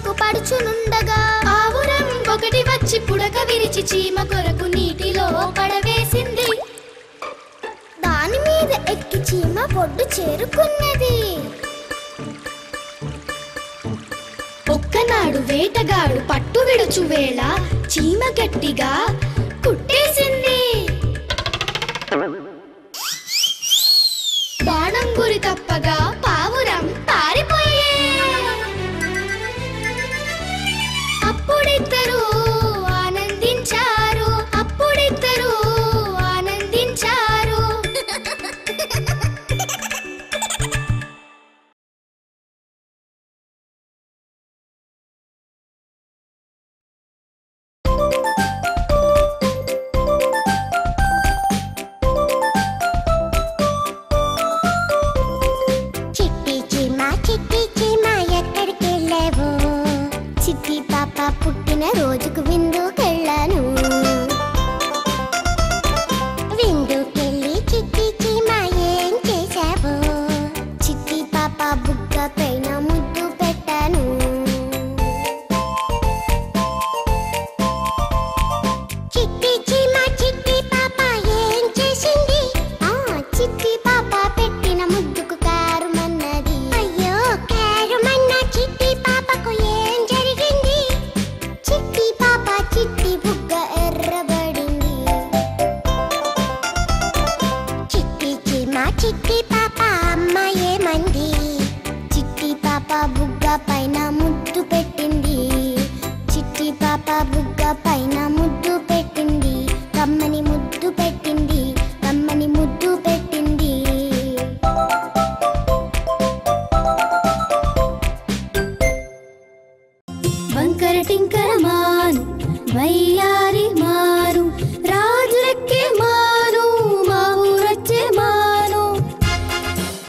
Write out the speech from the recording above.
చీమకు పడుచునుండగా పావురం ఒకటి వచ్చి పుడక విరిచి చీమ కొరకు నీటిలో పడవేసింది దాని మీద ఎక్కి చీమ పొడ్డు చేరుకున్నది ఒక్కనాడు వేటగాడు పట్టు విడుచు వేళ చీమ గట్టిగా కుట్టేసింది బాణం గురి తప్పగా పావురం పారిపోయే అప్పుడిద్దరు ఆనందించారు అప్పుడిద్దరు ఆనందించారు చిట్టి చీమ చిట్టి చీమ ఎక్కడికి వెళ్ళావు చిట్టి పాప పుట్టిన రోజుకు విందుకెళ్ళాను విందుకెళ్ళి చిట్టి చీమ ఏం చేశావు చిట్టి పాప బుగ్గ పైన ముద్దు పెట్టాను చిట్టి చీమ చిట్టి పాప ఏం చేసింది ఆ చిట్టి పాప పెట్టిన ముద్దుకు కారుమన్నది అయ్యో కారుమన్న చిట్టి పాపకు ఏం జరిగింది చిట్టి పాప చిట్టి బుగ్గ ఎర్రబడింది చిట్టి చీమ చిట్టి పాప అమ్మ ఏమంది చిట్టి పాప బుగ్గ పైన ముద్దు పెట్టింది చిట్టి పాప బుగ్గ పైన ముద్దు పెట్టింది కమ్మని ముద్దు పెట్టింది కమ్మని ముద్దు పెట్టింది వంకర టింకర మాన్ వయ్య